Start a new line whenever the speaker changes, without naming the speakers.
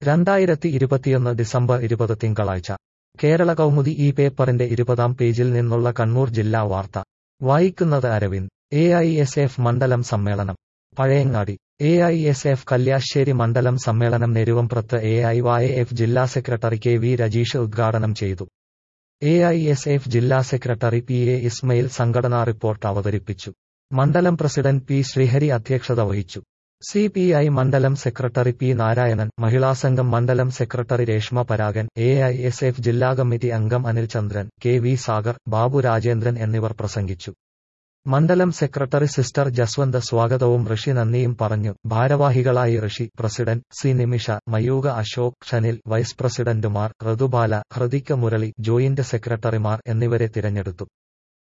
രണ്ടായിരത്തി ഇരുപത്തിയൊന്ന് ഡിസംബർ ഇരുപത് തിങ്കളാഴ്ച കേരള കൗമുദി ഈ പേപ്പറിന്റെ ഇരുപതാം പേജിൽ നിന്നുള്ള കണ്ണൂർ ജില്ലാ വാർത്ത വായിക്കുന്നത് Aravind A I S F മണ്ഡലം സമ്മേളനം Pazhayangadi A I S F Kalliasseri മണ്ഡലം സമ്മേളനം നെരുവംപ്രത്ത് എ ഐ വൈ എഫ് ജില്ലാ സെക്രട്ടറി കെ വി രജീഷ് ഉദ്ഘാടനം ചെയ്തു എ ഐ എസ് എഫ് ജില്ലാ സെക്രട്ടറി പി എ ഇസ്മയിൽ സംഘടനാ റിപ്പോർട്ട് അവതരിപ്പിച്ചു മണ്ഡലം പ്രസിഡന്റ് പി ശ്രീഹരി അധ്യക്ഷത വഹിച്ചു സി പി ഐ മണ്ഡലം സെക്രട്ടറി പി നാരായണൻ മഹിളാസംഘം മണ്ഡലം secretary Reshma Paragan A I S F ജില്ലാ കമ്മിറ്റി അംഗം അനിൽ ചന്ദ്രൻ കെ വി സാഗർ ബാബു രാജേന്ദ്രൻ എന്നിവർ പ്രസംഗിച്ചു മണ്ഡലം സെക്രട്ടറി സിസ്റ്റർ ജസ്വന്ത് സ്വാഗതവും ഋഷി നന്ദിയും പറഞ്ഞു ഭാരവാഹികളായി Rishi president C Nimisha Mayooka Ashok Shanil vice പ്രസിഡന്റുമാർ ഋതുബാല ഹൃതിക മുരളി ജോയിന്റ് സെക്രട്ടറിമാർ എന്നിവരെ തിരഞ്ഞെടുത്തു